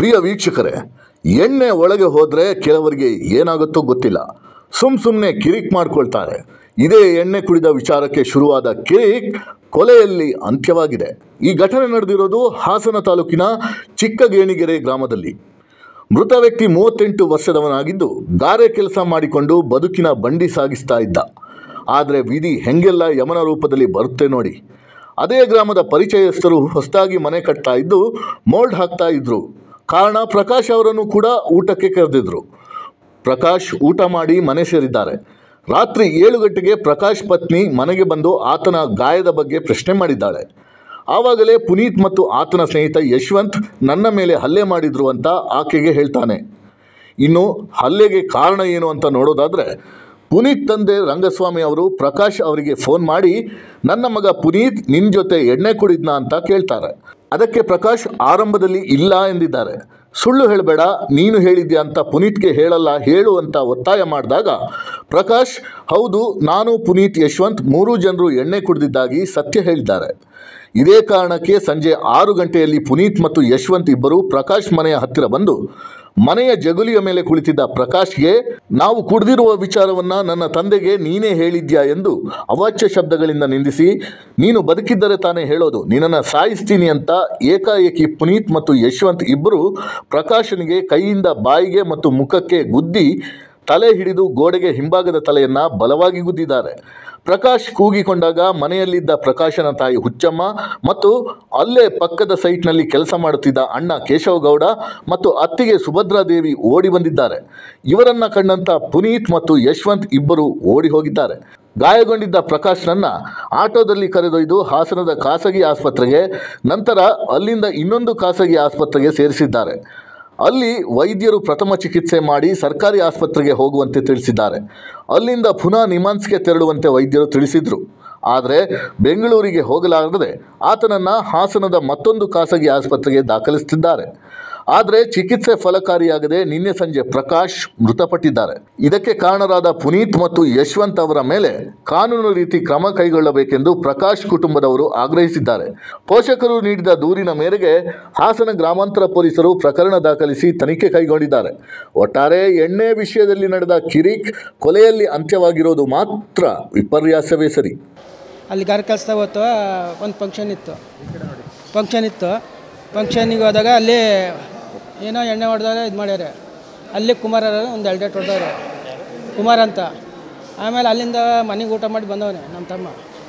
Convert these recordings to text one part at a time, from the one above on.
ಪ್ರಿಯ ವೀಕ್ಷಕರೇ ಎಣ್ಣೆ ಒಳಗೆ ಹೋದರೆ ಕೆಲವರಿಗೆ ಏನಾಗುತ್ತೋ ಗೊತ್ತಿಲ್ಲ ಸುಮ್ ಸುಮ್ಮನೆ ಕಿರಿಕ್ ಮಾಡ್ಕೊಳ್ತಾರೆ ಇದೇ ಎಣ್ಣೆ ಕುಡಿದ ವಿಚಾರಕ್ಕೆ ಶುರುವಾದ ಕಿರಿಕ್ ಕೊಲೆಯಲ್ಲಿ ಅಂತ್ಯವಾಗಿದೆ ಈ ಘಟನೆ ನಡೆದಿರೋದು ಹಾಸನ ತಾಲೂಕಿನ ಚಿಕ್ಕಗೇಣಿಗೆರೆ ಗ್ರಾಮದಲ್ಲಿ ಮೃತ ವ್ಯಕ್ತಿ ಮೂವತ್ತೆಂಟು ವರ್ಷದವನಾಗಿದ್ದು ಗಾರೆ ಕೆಲಸ ಮಾಡಿಕೊಂಡು ಬದುಕಿನ ಬಂಡಿ ಸಾಗಿಸ್ತಾ ಇದ್ದ ಆದರೆ ವಿಧಿ ಹೆಂಗೆಲ್ಲ ಯಮನ ರೂಪದಲ್ಲಿ ಬರುತ್ತೆ ನೋಡಿ ಅದೇ ಗ್ರಾಮದ ಪರಿಚಯಸ್ಥರು ಹೊಸದಾಗಿ ಮನೆ ಕಟ್ತಾ ಇದ್ದು ಮೋಲ್ಡ್ ಹಾಕ್ತಾ ಇದ್ರು ಕಾರಣ ಪ್ರಕಾಶ್ ಅವರನ್ನು ಕೂಡ ಊಟಕ್ಕೆ ಕರೆದಿದ್ರು ಪ್ರಕಾಶ್ ಊಟ ಮಾಡಿ ಮನೆ ಸೇರಿದ್ದಾರೆ ರಾತ್ರಿ ಏಳು ಗಂಟೆಗೆ ಪ್ರಕಾಶ್ ಪತ್ನಿ ಮನೆಗೆ ಬಂದು ಆತನ ಗಾಯದ ಬಗ್ಗೆ ಪ್ರಶ್ನೆ ಮಾಡಿದ್ದಾಳೆ ಆವಾಗಲೇ ಪುನೀತ್ ಮತ್ತು ಆತನ ಸ್ನೇಹಿತ ಯಶವಂತ್ ನನ್ನ ಮೇಲೆ ಹಲ್ಲೆ ಮಾಡಿದ್ರು ಅಂತ ಆಕೆಗೆ ಹೇಳ್ತಾನೆ ಇನ್ನು ಹಲ್ಲೆಗೆ ಕಾರಣ ಏನು ಅಂತ ನೋಡೋದಾದರೆ ಪುನೀತ್ ತಂದೆ ರಂಗಸ್ವಾಮಿ ಅವರು ಪ್ರಕಾಶ್ ಅವರಿಗೆ ಫೋನ್ ಮಾಡಿ ನನ್ನ ಮಗ ಪುನೀತ್ ನಿನ್ನ ಜೊತೆ ಎಣ್ಣೆ ಕುಡಿದ್ನಾ ಅಂತ ಕೇಳ್ತಾರೆ ಅದಕ್ಕೆ ಪ್ರಕಾಶ್ ಆರಂಭದಲ್ಲಿ ಇಲ್ಲ ಎಂದಿದ್ದಾರೆ ಸುಳ್ಳು ಹೇಳಬೇಡ ನೀನು ಹೇಳಿದ್ಯಾ ಅಂತ ಪುನೀತ್ಗೆ ಹೇಳಲ್ಲ ಹೇಳು ಅಂತ ಒತ್ತಾಯ ಮಾಡಿದಾಗ ಪ್ರಕಾಶ್ ಹೌದು ನಾನು ಪುನೀತ್ ಯಶವಂತ್ ಮೂರು ಜನರು ಎಣ್ಣೆ ಕುಡಿದಿದ್ದಾಗಿ ಸತ್ಯ ಹೇಳಿದ್ದಾರೆ ಇದೇ ಕಾರಣಕ್ಕೆ ಸಂಜೆ ಆರು ಗಂಟೆಯಲ್ಲಿ ಪುನೀತ್ ಮತ್ತು ಯಶವಂತ್ ಇಬ್ಬರು ಪ್ರಕಾಶ್ ಮನೆಯ ಹತ್ತಿರ ಬಂದು ಮನೆಯ ಜಗುಲಿಯ ಮೇಲೆ ಕುಳಿತಿದ್ದ ಪ್ರಕಾಶ್ಗೆ ನಾವು ಕುಡಿದಿರುವ ವಿಚಾರವನ್ನ ನನ್ನ ತಂದೆಗೆ ನೀನೇ ಹೇಳಿದ್ಯಾ ಎಂದು ಅವಾಚ್ಯ ಶಬ್ದಗಳಿಂದ ನಿಂದಿಸಿ ನೀನು ಬದುಕಿದ್ದರೆ ತಾನೇ ಹೇಳೋದು ನಿನ್ನನ್ನು ಸಾಯಿಸ್ತೀನಿ ಅಂತ ಏಕಾಏಕಿ ಪುನೀತ್ ಮತ್ತು ಯಶವಂತ್ ಇಬ್ಬರು ಪ್ರಕಾಶನಿಗೆ ಕೈಯಿಂದ ಬಾಯಿಗೆ ಮತ್ತು ಮುಖಕ್ಕೆ ಗುದ್ದಿ ತಲೆ ಹಿಡಿದು ಗೋಡೆಗೆ ಹಿಂಭಾಗದ ತಲೆಯನ್ನ ಬಲವಾಗಿ ಗುದ್ದಿದ್ದಾರೆ ಪ್ರಕಾಶ್ ಕೂಗಿಕೊಂಡಾಗ ಮನೆಯಲ್ಲಿದ್ದ ಪ್ರಕಾಶನ ತಾಯಿ ಹುಚ್ಚಮ್ಮ ಮತ್ತು ಅಲ್ಲೇ ಪಕ್ಕದ ಸೈಟ್ನಲ್ಲಿ ಕೆಲಸ ಮಾಡುತ್ತಿದ್ದ ಅಣ್ಣ ಕೇಶವಗೌಡ ಮತ್ತು ಅತ್ತಿಗೆ ಸುಭದ್ರಾದೇವಿ ಓಡಿ ಬಂದಿದ್ದಾರೆ ಇವರನ್ನ ಕಂಡಂತ ಪುನೀತ್ ಮತ್ತು ಯಶವಂತ್ ಇಬ್ಬರು ಓಡಿ ಹೋಗಿದ್ದಾರೆ ಗಾಯಗೊಂಡಿದ್ದ ಪ್ರಕಾಶ್ನನ್ನ ಆಟೋದಲ್ಲಿ ಕರೆದೊಯ್ದು ಹಾಸನದ ಖಾಸಗಿ ಆಸ್ಪತ್ರೆಗೆ ನಂತರ ಅಲ್ಲಿಂದ ಇನ್ನೊಂದು ಖಾಸಗಿ ಆಸ್ಪತ್ರೆಗೆ ಸೇರಿಸಿದ್ದಾರೆ ಅಲ್ಲಿ ವೈದ್ಯರು ಪ್ರಥಮ ಚಿಕಿತ್ಸೆ ಮಾಡಿ ಸರ್ಕಾರಿ ಆಸ್ಪತ್ರೆಗೆ ಹೋಗುವಂತೆ ತಿಳಿಸಿದ್ದಾರೆ ಅಲ್ಲಿಂದ ಪುನಃ ನಿಮಾನ್ಸ್ಗೆ ತೆರಳುವಂತೆ ವೈದ್ಯರು ತಿಳಿಸಿದರು ಆದರೆ ಬೆಂಗಳೂರಿಗೆ ಹೋಗಲಾರದೆ ಆತನನ್ನು ಹಾಸನದ ಮತ್ತೊಂದು ಖಾಸಗಿ ಆಸ್ಪತ್ರೆಗೆ ದಾಖಲಿಸುತ್ತಿದ್ದಾರೆ ಆದರೆ ಚಿಕಿತ್ಸೆ ಫಲಕಾರಿಯಾಗದೆ ನಿನ್ನೆ ಸಂಜೆ ಪ್ರಕಾಶ್ ಮೃತಪಟ್ಟಿದ್ದಾರೆ ಇದಕ್ಕೆ ಕಾರಣರಾದ ಪುನೀತ್ ಮತ್ತು ಯಶವಂತ್ ಅವರ ಮೇಲೆ ಕಾನೂನು ರೀತಿ ಕ್ರಮ ಕೈಗೊಳ್ಳಬೇಕೆಂದು ಪ್ರಕಾಶ್ ಕುಟುಂಬದವರು ಆಗ್ರಹಿಸಿದ್ದಾರೆ ಪೋಷಕರು ನೀಡಿದ ದೂರಿನ ಮೇರೆಗೆ ಹಾಸನ ಗ್ರಾಮಾಂತರ ಪೊಲೀಸರು ಪ್ರಕರಣ ದಾಖಲಿಸಿ ತನಿಖೆ ಕೈಗೊಂಡಿದ್ದಾರೆ ಒಟ್ಟಾರೆ ಎಣ್ಣೆ ವಿಷಯದಲ್ಲಿ ನಡೆದ ಕಿರಿಕ್ ಕೊಲೆಯಲ್ಲಿ ಅಂತ್ಯವಾಗಿರೋದು ಮಾತ್ರ ವಿಪರ್ಯಾಸವೇ ಸರಿ ಅಲ್ಲಿ ಗಾರೆ ಕೆಲಸದಾಗ ಹೋತು ಒಂದು ಫಂಕ್ಷನ್ ಇತ್ತು ಫಂಕ್ಷನ್ ಇತ್ತು ಫಂಕ್ಷನಿಗೆ ಹೋದಾಗ ಅಲ್ಲಿ ಏನೋ ಎಣ್ಣೆ ಹೊಡೆದಾಗ ಇದು ಮಾಡ್ಯಾರೆ ಅಲ್ಲಿ ಕುಮಾರ ಒಂದು ಎರಡು ಡೇಟ್ ಹೊಡೆದವ್ರೆ ಕುಮಾರ್ ಅಂತ ಆಮೇಲೆ ಅಲ್ಲಿಂದ ಮನೆಗೆ ಊಟ ಮಾಡಿ ಬಂದವನೆ ನಮ್ಮ ತಮ್ಮ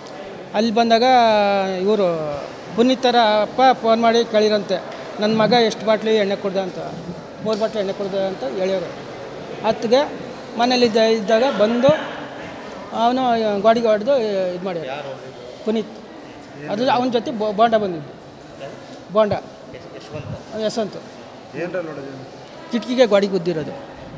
ಅಲ್ಲಿ ಬಂದಾಗ ಇವರು ಪುನೀತರ ಅಪ್ಪ ಫೋನ್ ಮಾಡಿ ಕೇಳಿರಂತೆ ನನ್ನ ಮಗ ಎಷ್ಟು ಬಾಟ್ಲಿ ಎಣ್ಣೆ ಕುಡ್ದ ಅಂತ ಮೂರು ಬಾಟ್ಲಿ ಎಣ್ಣೆ ಕುಡ್ದ ಅಂತ ಹೇಳ್ಯಾರು ಹತ್ತಿಗೆ ಮನೇಲಿ ಇದ್ದ ಇದ್ದಾಗ ಬಂದು ಅವನು ಗಾಡಿಗೆ ಹೊಡೆದು ಇದು ಮಾಡ್ಯಾರ ಪುನೀತ್ ಅದು ಅವನ ಜೊತೆ ಬೊ- ಬೋಂಡ ಬಂದಿದ್ದು ಬೋಂಡ ಯಶವಂತ್ ಕಿಟಕಿಗೆ ಗಾಡಿ ಗುದ್ದಿರೋದು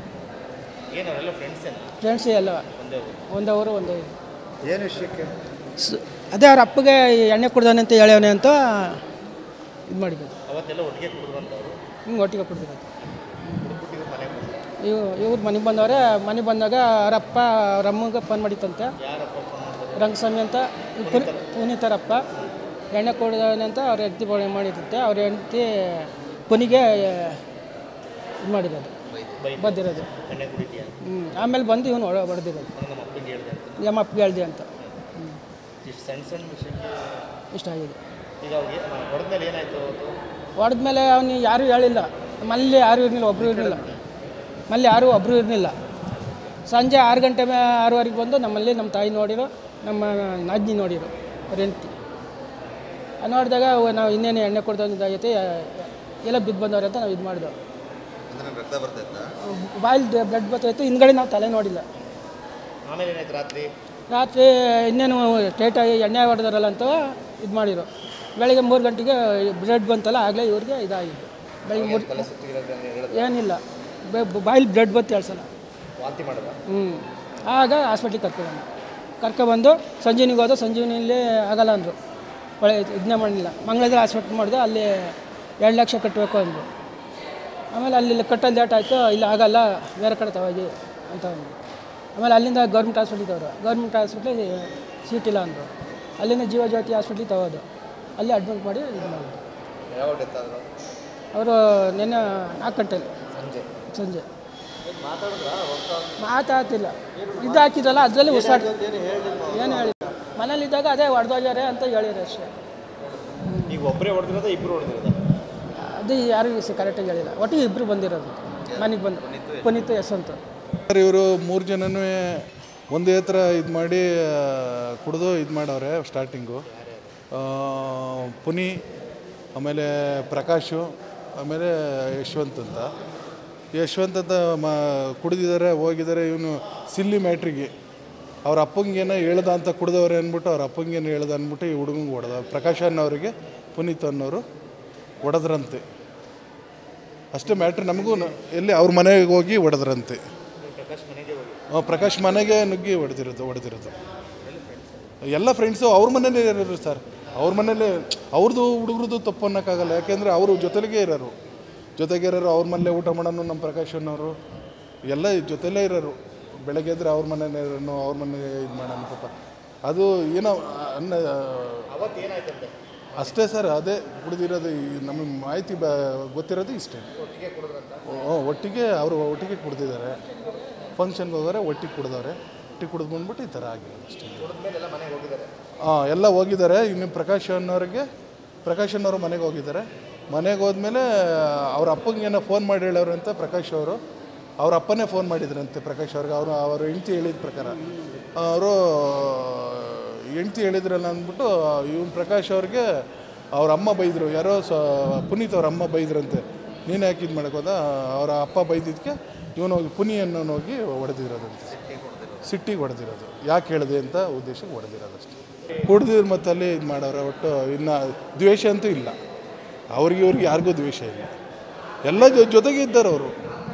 ಫ್ರೆಂಡ್ಸ್ ಎಲ್ಲ ಒಂದವರು ಒಂದು ಏನು ವಿಷಯಕ್ಕೆ ಸ್- ಅದೇ ಅವ್ರ ಅಪ್ಪಗೆ ಎಣ್ಣೆ ಕುಡ್ದಾನೆ ಅಂತ ಹೇಳ್ಯವನೆ ಅಂತ ಇದು ಮಾಡಿದ್ದು ಹಿಂಗೆ ಒಟ್ಟಿಗೆ ಕುಡ್ದಿರೋದು ಇವ್ ಇವ್ರು ಮನೆಗೆ ಬಂದವ್ರೆ ಮನೆಗೆ ಬಂದಾಗ ಅವ್ರ ಅಪ್ಪ ಅವ್ರ ಅಮ್ಮಗೆ ಫೋನ್ ಮಾಡಿತ್ತಂತೆ ರಂಗಸ್ವಾಮಿ ಅಂತ ಈ ಪುನಿ ಪುನೀತರಪ್ಪ ಎಣ್ಣೆ ಕೊಡಿದವನೆ ಅಂತ ಅವ್ರ ಹೆಂಡತಿ ಬಳೆ ಮಾಡಿರುತ್ತೆ ಅವ್ರ ಹೆಂಡತಿ ಪುನಿಗೆ ಇದು ಮಾಡಿರೋದು ಬದ್ದಿರೋದು ಹ್ಞೂ ಆಮೇಲೆ ಬಂದು ಇವನು ಒಳ ಹೊಡೆದಿರೋದು ನಮ್ಮ ಅಪ್ಪಿಗೆ ಹೇಳ್ದೆ ಅಂತ ಹ್ಞೂ ಸಣ್ಣ ಸಣ್ಣ ವಿಷಯಕ್ಕೆ ಇಷ್ಟ ಆಗಿದೆ ಈಗ ಅವ್ರಿಗೆ ಹೊಡೆದ್ಮೇಲೆ ಏನಾಯ್ತು ಅವತ್ತು ಹೊಡೆದ್ಮೇಲೆ ಅವನು ಯಾರೂ ಹೇಳಿಲ್ಲ ಮಲ್ಲಿ ಯಾರೂ ಇರಲಿಲ್ಲ ಒಬ್ಬರು ಇರಲಿಲ್ಲ ಮಲ್ಲಿ ಯಾರೂ ಒಬ್ಬರು ಇರಲಿಲ್ಲ ಸಂಜೆ ಆರು ಗಂಟೆ ಮೇ ಆರೂವರೆಗೆ ಬಂದು ನಮ್ಮಲ್ಲಿ ನಮ್ಮ ತಾಯಿ ನೋಡಿರೋ ನಮ್ಮ ಅಜ್ಜಿ ನೋಡಿರೋ ಅವ್ರ ಹೆಂಡ್ತಿ ಅದ್ ನೋಡಿದಾಗ ಅವ್ ನಾವು ಇನ್ನೇನು ಎಣ್ಣೆ ಕೊಡ್ದಂಗಿದ್ದಾಗೈತೆ ಎಲ್ಲ ಬಿದ್ದು ಬಂದವ್ರೆ ಅಂತ ನಾವು ಇದು ಮಾಡಿದೆವು ಬಾಯಲ್ಲಿ ಬ್ಲಡ್ ಬರ್ತೈತೆ ಹಿಂದ್ಗಡೆ ನಾವು ತಲೆ ನೋಡಿಲ್ಲ ಆಮೇಲೆ ಏನಾಯ್ತು ರಾತ್ರಿ ರಾತ್ರಿ ಇನ್ನೇನು ಟೇಟಾಗಿ ಎಣ್ಣೆ ಹೊಡೆದಾರಲ್ಲ ಅಂತ ಇದು ಮಾಡಿರೋ ಬೆಳಗ್ಗೆ ಮೂರು ಗಂಟೆಗೆ ಬ್ಲಡ್ ಬಂತಲ್ಲ ಆಗಲೇ ಇವ್ರಿಗೆ ಇದಾಗಿದ್ದು ಬೆಳಗ್ಗೆ ಮೂರು ಏನಿಲ್ಲ ಬಾಯಲ್ಲಿ ಬ್ಲಡ್ ಬತ್ತು ಎರಡು ಸಲ ವಾಂತಿ ಮಾಡಿದ ಹ್ಞೂ ಆಗ ಹಾಸ್ಪಿಟ್ಲಿಗೆ ಕರ್ಕೊಬಂದು ಕರ್ಕೊಬಂದು ಸಂಜೀವಿನಿಗೆ ಹೋದ ಸಂಜೀವಿನಿಯಲ್ಲಿ ಆಗಲ್ಲ ಅಂದರು ಒಳ್ಳೆ ಇದನ್ನೇ ಮಾಡಲಿಲ್ಲ ಮಂಗಳೂರು ಹಾಸ್ಪಿಟ್ಲ್ ಮಾಡಿದೆ ಅಲ್ಲಿ ಎರಡು ಲಕ್ಷ ಕಟ್ಟಬೇಕು ಅಂದರು ಆಮೇಲೆ ಅಲ್ಲಿ ಕಟ್ಟೋದು ಲೇಟ್ ಆಯಿತು ಇಲ್ಲಿ ಆಗಲ್ಲ ಬೇರೆ ಕಡೆ ತಗೋಗಿ ಅಂತ ಅಂದರು ಆಮೇಲೆ ಅಲ್ಲಿಂದ ಗೌರ್ಮೆಂಟ್ ಹಾಸ್ಪಿಟ್ಲಿಗೆ ತಗೋರು ಗೌರ್ಮೆಂಟ್ ಹಾಸ್ಪಿಟ್ಲಿಗೆ ಸೀಟ್ ಇಲ್ಲ ಅಂದರು ಅಲ್ಲಿಂದ ಜೀವ ಜ್ಯೋತಿ ಹಾಸ್ಪಿಟ್ಲಿಗೆ ತಗೋದು ಅಲ್ಲಿ ಅಡ್ಮಿಟ್ ಮಾಡಿ ಇದು ಮಾಡಿದ್ರು ಯಾವಾಗ ಡೆತ್ ಆದ್ರು ಅವರು ನಿನ್ನೆ ನಾಲ್ಕು ಗಂಟೆಲಿ ಸಂಜೆ ಸಂಜೆ ಮಾತಾಡಿದ್ರ ಹೋಗ್ತಾ ಮಾತಾಡ್ತಿಲ್ಲ ಇದು ಹಾಕಿದ್ರಲ್ಲ ಅದರಲ್ಲಿ ಉಸಿರಾಟ ಏನು ಹೇಳಿಲ್ಲ ಮನೇಲಿದ್ದಾಗ ಅದೇ ಹೊಡೆದೋಗ್ಯಾರೆ ಅಂತ ಹೇಳಿರಿ ಅಷ್ಟೇ ಈಗ ಒಬ್ಬರೇ ಹೊಡೆದಿರೋದ ಇಬ್ಬರು ಹೊಡೆದಿರೋದ ಅದು ಯಾರಿಗೂ ಕರೆಕ್ಟಾಗಿ ಹೇಳಿಲ್ಲ ಒಟ್ಟಿಗೆ ಇಬ್ಬರು ಬಂದಿರೋದು ಮನೆಗೆ ಬಂದು ಪುನೀತ್ ಯಶವಂತ್ ಸರ್ ಇವರು ಮೂರು ಜನನೂ ಒಂದೇ ಹತ್ರ ಇದು ಮಾಡಿ ಕುಡಿದು ಇದು ಮಾಡವ್ರೆ ಸ್ಟಾರ್ಟಿಂಗು ಪುನಿ ಆಮೇಲೆ ಪ್ರಕಾಶು ಆಮೇಲೆ ಯಶವಂತ್ ಅಂತ ಯಶವಂತ್ ಅಂತ ಮ ಕುಡಿದಿದ್ದಾರೆ ಹೋಗಿದ್ದಾರೆ ಇವನು ಸಿಲ್ಲಿ ಮ್ಯಾಟ್ರಿಗೆ ಅವ್ರ ಅಪ್ಪಂಗೇನೋ ಹೇಳ್ದ ಅಂತ ಕುಡ್ದವ್ರೆ ಅಂದ್ಬಿಟ್ಟು ಅವ್ರ ಅಪ್ಪಂಗೇನು ಹೇಳ್ದ ಅಂದ್ಬಿಟ್ಟು ಈ ಹುಡುಗಂಗೆ ಹೊಡೆದ ಪ್ರಕಾಶ್ ಅನ್ನೋರಿಗೆ ಪುನೀತ್ ಅನ್ನೋರು ಹೊಡೆದ್ರಂತೆ ಅಷ್ಟೇ ಮ್ಯಾಟ್ರ್ ನಮಗೂ ನ- ಎಲ್ಲಿ ಅವ್ರ ಮನೆಗೆ ಹೋಗಿ ಹೊಡೆದ್ರಂತೆ ಆ, ಪ್ರಕಾಶ್ ಮನೆಗೆ ನುಗ್ಗಿ ಹೊಡೆದಿರೋದು ಹೊಡೆದಿರೋದು ಎಲ್ಲ ಫ್ರೆಂಡ್ಸು ಅವ್ರ ಮನೇಲೇ ಇರೋರು ಸರ್ ಅವ್ರ ಮನೇಲಿ ಅವ್ರದ್ದು ಹುಡುಗರದ್ದು ತಪ್ಪು ಅನ್ನೋಕ್ಕಾಗಲ್ಲ ಯಾಕೆಂದರೆ ಅವರು ಜೊತೆಲಿಗೆ ಇರೋರು ಜೊತೆಗೆ ಇರೋರು ಅವ್ರ ಮನೇಲೆ ಊಟ ಮಾಡೋನು ನಮ್ಮ ಪ್ರಕಾಶ್ ಅನ್ನೋರು ಎಲ್ಲ ಜೊತೆಲೇ ಇರೋರು ಬೆಳಗ್ಗೆ ಎದ್ರೆ ಅವ್ರ ಮನೇಲಿ ಇರೋನು ಅವ್ರ ಮನೆಗೆ ಇದು ಮಾಡೋಣ ಪಾಪ ಅದು ಏನೋ ಅನ್ನ ಅವತ್ತು ಏನಾಯ್ತಂತೆ ಅಷ್ಟೇ ಸರ್ ಅದೇ ಕುಡಿದಿರೋದು ಈ ನಮಗೆ ಮಾಹಿತಿ ಬ ಗೊತ್ತಿರೋದು ಇಷ್ಟೇ ಒಟ್ಟಿಗೆ ಕುಡಿದ್ರಂತ ಹ್ಞೂ ಒಟ್ಟಿಗೆ ಅವರು ಒಟ್ಟಿಗೆ ಕುಡ್ದಿದ್ದಾರೆ ಫಂಕ್ಷನ್ಗೆ ಹೋಗೋರೆ ಒಟ್ಟಿಗೆ ಕುಡ್ದವ್ರೆ ಒಟ್ಟಿಗೆ ಕುಡಿದು ಬಂದ್ಬಿಟ್ಟು ಈ ಥರ ಆಗಿರೋದು ಅಷ್ಟೇ ಕುಡಿದ್ಮೇಲೆ ಎಲ್ಲ ಮನೆಗೆ ಹೋಗಿದ್ದಾರೆ ಹಾಂ ಎಲ್ಲ ಹೋಗಿದ್ದಾರೆ ಇನ್ನು ಪ್ರಕಾಶ್ ಅನ್ನೋರಿಗೆ ಪ್ರಕಾಶ್ ಅನ್ನೋರು ಮನೆಗೆ ಹೋಗಿದ್ದಾರೆ ಮನೆಗೆ ಹೋದ್ಮೇಲೆ ಅವ್ರ ಅಪ್ಪಂಗೆ ಏನೋ ಫೋನ್ ಮಾಡಿ ಹೇಳೋರು ಅಂತ ಪ್ರಕಾಶ್ ಅವರು ಅವ್ರ ಅಪ್ಪನೇ ಫೋನ್ ಮಾಡಿದ್ರಂತೆ ಪ್ರಕಾಶ್ ಅವ್ರಿಗೆ ಅವರು ಅವ್ರ ಹೆಂಡ್ತಿ ಹೇಳಿದ ಪ್ರಕಾರ ಅವರು ಹೆಂಡ್ತಿ ಹೇಳಿದ್ರಲ್ಲ ಅಂದ್ಬಿಟ್ಟು ಇವನು ಪ್ರಕಾಶ್ ಅವ್ರಿಗೆ ಅವ್ರ ಅಮ್ಮ ಬೈದರು ಯಾರೋ ಸ ಪುನೀತ್ ಅವ್ರ ಅಮ್ಮ ಬೈದ್ರಂತೆ ನೀನು ಯಾಕೆ ಇದು ಮಾಡಕ್ಕೆ ಹೋದ ಅವರ ಅಪ್ಪ ಬೈದಿದ್ದಕ್ಕೆ ಇವನು ಹೋಗಿ ಪುನಿ ಅನ್ನೋನು ಹೋಗಿ ಹೊಡೆದಿರೋದಂತೆ ಸಿಟ್ಟಿಗೆ ಹೊಡೆದಿರೋದು ಯಾಕೆ ಹೇಳಿದೆ ಅಂತ ಉದ್ದೇಶಕ್ಕೆ ಹೊಡೆದಿರೋದು ಅಷ್ಟೇ ಕುಡ್ದಿದ್ರು ಮತ್ತೆ ಅಲ್ಲಿ ಇದು ಮಾಡೋರೆ ಒಟ್ಟು ಇನ್ನು ದ್ವೇಷ ಅಂತೂ ಇಲ್ಲ ಅವ್ರಿಗೆ ಇವ್ರಿಗೆ ಯಾರಿಗೂ ದ್ವೇಷ ಇಲ್ಲ ಎಲ್ಲ ಜೊ- ಜೊತೆಗೆ ಇದ್ದಾರೆ ಅವರು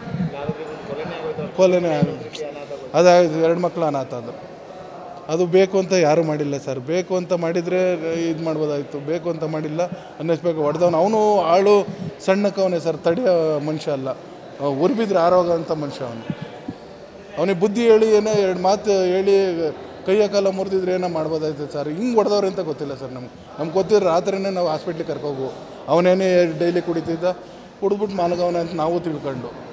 ಕೊಲೆನೇ ಅದಾಗಿದೆ ಎರಡು ಮಕ್ಕಳು ಅನಾಥ ಅದು ಅದು ಬೇಕು ಅಂತ ಯಾರೂ ಮಾಡಿಲ್ಲ ಸರ್ ಬೇಕು ಅಂತ ಮಾಡಿದರೆ ಇದು ಮಾಡ್ಬೋದಾಗಿತ್ತು ಬೇಕು ಅಂತ ಮಾಡಿಲ್ಲ ಅನ್ನಿಸ್ಬೇಕು ಹೊಡೆದವನು ಅವನು ಆಳು ಸಣ್ಣಕ್ಕವನೇ ಸರ್ ತಡೆಯೋ ಮನುಷ್ಯ ಅಲ್ಲ ಉರ್ಬಿದ್ರೆ ಆರೋಗ ಅಂತ ಮನುಷ್ಯ ಅವನು ಅವನಿಗೆ ಬುದ್ಧಿ ಹೇಳಿ ಏನೋ ಎರಡು ಮಾತು ಹೇಳಿ ಕೈಯ ಕಾಲ ಮುರಿದಿದ್ರೆ ಏನೋ ಮಾಡ್ಬೋದಾಯ್ತು ಸರ್ ಹಿಂಗೆ ಹೊಡೆದವ್ರೆ ಅಂತ ಗೊತ್ತಿಲ್ಲ ಸರ್ ನಮ್ಗೆ ನಮ್ಗೆ ಗೊತ್ತಿದ್ರೆ ರಾತ್ರಿನೇ ನಾವು ಹಾಸ್ಪಿಟ್ಲಿಗೆ ಕರ್ಕೋಗು ಅವನೇನೇ ಡೈಲಿ ಕುಡಿತಿದ್ದ ಕುಡಿದ್ಬಿಟ್ಟು ಮಲಗವನೆ ಅಂತ ನಾವು ತಿಳ್ಕೊಂಡು